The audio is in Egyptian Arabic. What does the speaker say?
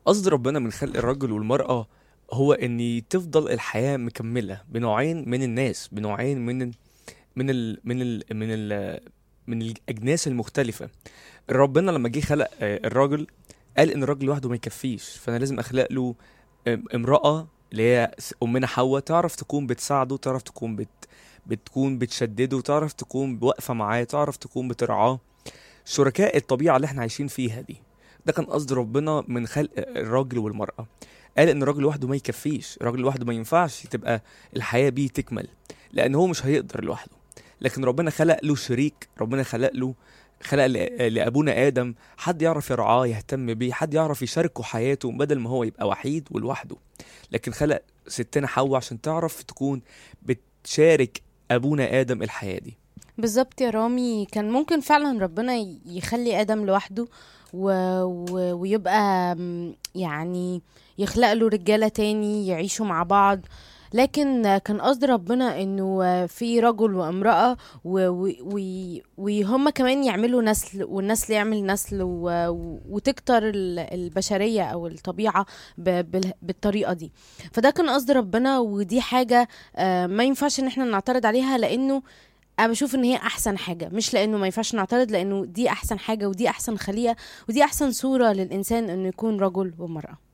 قصد ربنا من خلق الرجل والمرأة هو ان تفضل الحياة مكملة بنوعين من الناس بنوعين من ال من ال من ال من ال من الاجناس المختلفة ربنا لما جه خلق آه، الراجل قال ان الراجل لوحده ما يكفيش فانا لازم اخلق له آم، امرأة اللي هي س- امنا حواء تعرف تكون بتساعده تعرف تكون بت بتكون بتشدده تعرف تكون واقفة معاه تعرف تكون بترعاه شركاء الطبيعة اللي احنا عايشين فيها دي ده كان قصد ربنا من خلق الراجل والمرأة قال ان الراجل لوحده ما يكفيش الراجل لوحده ما ينفعش تبقى الحياة بيه تكمل لان هو مش هيقدر لوحده لكن ربنا خلق له شريك ربنا خلق له خلق ل- لابونا ادم حد يعرف يرعاه يهتم بيه حد يعرف يشاركه حياته بدل ما هو يبقى وحيد ولوحده لكن خلق ستنا حواء عشان تعرف تكون بتشارك ابونا ادم الحياة دي بالظبط يا رامي كان ممكن فعلا ربنا ي- يخلي آدم لوحده و... و... ويبقى م، يعني يخلق له رجالة تاني يعيشوا مع بعض لكن كان قصد ربنا انه في رجل وامرأة و- و- و- وهم كمان يعملوا نسل والنسل يعمل نسل و- وتكتر ال- البشرية او الطبيعة ب- بال- بالطريقة دي فده كان قصد ربنا ودي حاجة آه، ما ينفعش ان احنا نعترض عليها لانه انا بشوف ان هي احسن حاجه مش لانه ما ينفعش نعترض لانه دي احسن حاجه ودي احسن خليقه ودي احسن صوره للانسان انه يكون رجل ومراه